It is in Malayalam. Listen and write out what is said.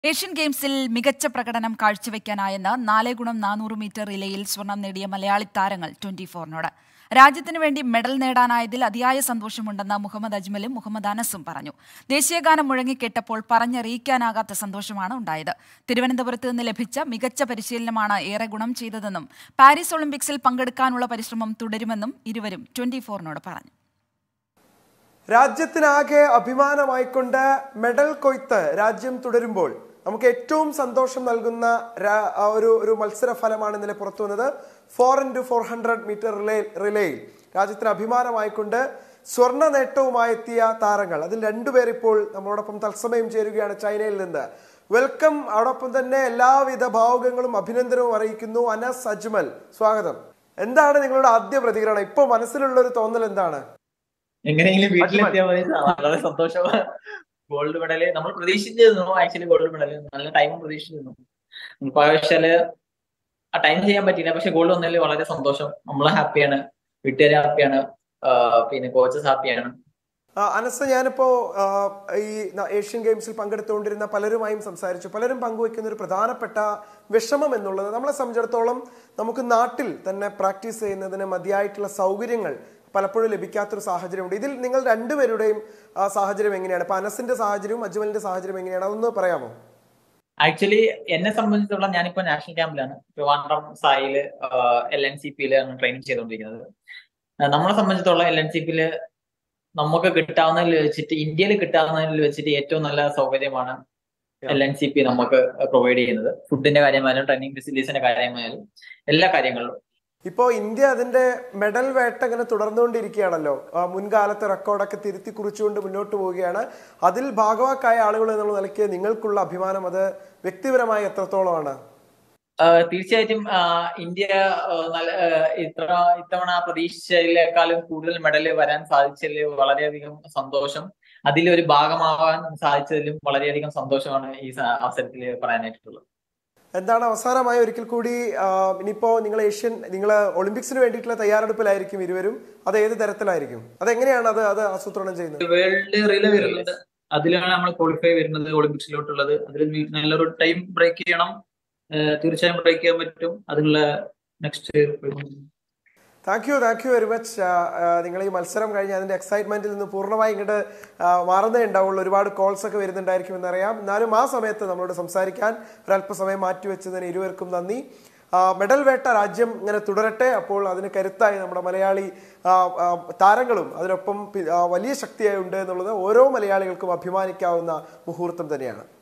ഏഷ്യൻ ഗെയിംസിൽ മികച്ച പ്രകടനം കാഴ്ചവെക്കാനായെന്ന് നാല് ഗുണം നാനൂറ് മീറ്റർ റിലേയിൽ സ്വർണം നേടിയ മലയാളി താരങ്ങൾ ട്വന്റി ഫോറിനോട് രാജ്യത്തിനു വേണ്ടി മെഡൽ നേടാനായതിൽ അതിയായ സന്തോഷമുണ്ടെന്ന് മുഹമ്മദ് അജ്മലും മുഹമ്മദ് അനസും പറഞ്ഞു ദേശീയഗാനം മുഴങ്ങിക്കേട്ടപ്പോൾ പറഞ്ഞറിയിക്കാനാകാത്ത സന്തോഷമാണ് ഉണ്ടായത് തിരുവനന്തപുരത്ത് നിന്ന് ലഭിച്ച മികച്ച പരിശീലനമാണ് ഏറെ ഗുണം ചെയ്തതെന്നും പാരീസ് ഒളിമ്പിക്സിൽ പങ്കെടുക്കാനുള്ള പരിശ്രമം തുടരുമെന്നും ഇരുവരും ട്വന്റി ഫോറിനോട് പറഞ്ഞു രാജ്യത്തിനാകെ അഭിമാനമായിക്കൊണ്ട് മെഡൽ കൊയ്ത്ത് രാജ്യം തുടരുമ്പോൾ നമുക്ക് ഏറ്റവും സന്തോഷം നൽകുന്ന രാ- ആ ഒരു ഒരു മത്സര ഫലമാണ് ഇന്നലെ പുറത്തു വന്നത് four into four hundred metre relay റിലേയിൽ രാജ്യത്തിന് അഭിമാനമായിക്കൊണ്ട് സ്വർണ്ണ നേട്ടവുമായി എത്തിയ താരങ്ങൾ അതിൽ രണ്ടുപേർ ഇപ്പോൾ നമ്മളോടൊപ്പം തത്സമയം ചേരുകയാണ് ചൈനയിൽ നിന്ന് വെൽക്കം അതോടൊപ്പം തന്നെ എല്ലാവിധ ഭാവുകങ്ങളും അഭിനന്ദനവും അറിയിക്കുന്നു അനസ് അജ്മൽ സ്വാഗതം എന്താണ് നിങ്ങളുടെ ആദ്യ പ്രതികരണം ഇപ്പോൾ മനസ്സിലുള്ള ഒരു തോന്നൽ എന്താണ് എങ്ങനെയെങ്കിലും വീട്ടിലെത്തിയാൽ മതി വളരെ സന്തോഷം ഗോൾഡ് മെഡല് നമ്മൾ പ്രതീക്ഷിച്ചിരുന്നു ആക്ച്വലി ഗോൾഡ് മെഡല് നല്ല ടൈമും പ്രതീക്ഷിച്ചിരുന്നു പക്ഷേ ആ ടൈം ചെയ്യാൻ പറ്റിയില്ല പക്ഷെ ഗോൾഡ് വന്നതിൽ വളരെ സന്തോഷം നമ്മൾ ഹാപ്പിയാണ് വീട്ടുകാർ ഹാപ്പിയാണ് പിന്നെ കോച്ചസ് ഹാപ്പിയാണ് ആ, അനസ് ഞാനിപ്പോ ആ, ഈ ന- ഏഷ്യൻ ഗെയിംസിൽ പങ്കെടുത്തുകൊണ്ടിരുന്ന പലരുമായും സംസാരിച്ചു പലരും പങ്കുവെക്കുന്ന ഒരു പ്രധാനപ്പെട്ട വിഷമം എന്നുള്ളത് നമ്മളെ സംബന്ധിച്ചിടത്തോളം നമുക്ക് നാട്ടിൽ തന്നെ പ്രാക്ടീസ് ചെയ്യുന്നതിന് മതിയായിട്ടുള്ള സൗകര്യങ്ങൾ പലപ്പോഴും ലഭിക്കാത്തൊരു സാഹചര്യമുണ്ട് ഇതിൽ നിങ്ങൾ രണ്ടുപേരുടെയും ആ, സാഹചര്യം എങ്ങനെയാണ് ഇപ്പൊ അനസിന്റെ സാഹചര്യവും അജ്മലിന്റെ സാഹചര്യം എങ്ങനെയാണ് അതൊന്ന് പറയാമോ ആക്ച്വലി എന്നെ സംബന്ധിച്ചിടത്തോളം ഞാനിപ്പോ നാഷണൽ ക്യാമ്പിലാണ് ട്രിവാൻഡ്രം സായില് എൽ എൻ സി പിയിലാണ് ട്രെയിനിങ് ചെയ്തുകൊണ്ടിരിക്കുന്നത് ആ, നമ്മളെ സംബന്ധിച്ചിടത്തോളം എൽ എൻ സി പിയില് നമുക്ക് കിട്ടാവുന്നതിൽ വെച്ചിട്ട് ഇന്ത്യയിൽ കിട്ടാവുന്നതിൽ വെച്ചിട്ട് ഏറ്റവും നല്ല സൗകര്യമാണ് എൽ എൻ സി പി നമുക്ക് പ്രൊവൈഡ് ചെയ്യുന്നത് ഫുഡിന്റെ കാര്യമായാലും ട്രെയിനിങ് ഫെസിലിറ്റീസിന്റെ കാര്യമായാലും എല്ലാ കാര്യങ്ങളിലും ഇപ്പോൾ ഇന്ത്യ അതിന്റെ മെഡൽ വേട്ട ഇങ്ങനെ തുടർന്നുകൊണ്ടിരിക്കുകയാണല്ലോ ആ, മുൻകാലത്തെ റെക്കോർഡൊക്കെ തിരുത്തി കുറിച്ചുകൊണ്ട് മുന്നോട്ട് പോവുകയാണ് അതിൽ ഭാഗവാക്കായ ആളുകൾ എന്നുള്ള നിലയ്ക്ക് നിങ്ങൾക്കുള്ള അഭിമാനം അത് വ്യക്തിപരമായി എത്രത്തോളമാണ് ആ, തീർച്ചയായിട്ടും ആ, ഇന്ത്യ ആ, നല്ല ആ, ഇത്ര ഇത്തവണ പ്രതീക്ഷിച്ചതിനേക്കാളും കൂടുതൽ മെഡൽ വരാൻ സാധിച്ചതിൽ വളരെയധികം സന്തോഷം അതിലൊരു ഭാഗമാവാൻ സാധിച്ചതിലും വളരെയധികം സന്തോഷമാണ് ഈ സ- അവസരത്തിൽ പറയാനായിട്ടുള്ളത് എന്താണ് അവസാനമായി ഒരിക്കൽ കൂടി ആ, ഇനിയിപ്പോ നിങ്ങൾ ഏഷ്യൻ നിങ്ങൾ ഒളിമ്പിക്സിന് വേണ്ടിയിട്ടുള്ള തയ്യാറെടുപ്പിലായിരിക്കും ഇരുവരും അത് ഏത് തരത്തിലായിരിക്കും അതെങ്ങനെയാണ് അത് അത് ആസൂത്രണം ചെയ്യുന്നത് വേൾഡ് റിലേ വരുന്നത് അതിലാണ് നമ്മൾ ക്വാളിഫൈ വരുന്നത് ഒളിമ്പിക്സിലോട്ടുള്ളത് അതിൽ നല്ലൊരു ടൈം ബ്രേക്ക് ചെയ്യണം ആ, തീർച്ചയായും ബ്രേക്ക് ചെയ്യാൻ പറ്റും അതിനുള്ള next thank you thank you very much നിങ്ങൾ ഈ മത്സരം കഴിഞ്ഞ് അതിന്റെ എക്സൈറ്റ്മെന്റിൽ നിന്ന് പൂർണ്ണമായി ഇങ്ങോട്ട് മാറുന്നേ ഉണ്ടാവുള്ളൂ ഒരുപാട് കോൾസ് ഒക്കെ വരുന്നുണ്ടായിരിക്കും എന്നറിയാം എന്നാലും ആ സമയത്ത് നമ്മളോട് സംസാരിക്കാൻ ഒരല്പസമയം മാറ്റിവെച്ചതിന് ഇരുവർക്കും നന്ദി ആ, മെഡൽ വേട്ട രാജ്യം ഇങ്ങനെ തുടരട്ടെ അപ്പോൾ അതിന് കരുത്തായി നമ്മുടെ മലയാളി ആ, ആ, താരങ്ങളും അതിനൊപ്പം പി- ആ, വലിയ ശക്തിയായി ഉണ്ട് എന്നുള്ളത് ഓരോ മലയാളികൾക്കും അഭിമാനിക്കാവുന്ന മുഹൂർത്തം തന്നെയാണ്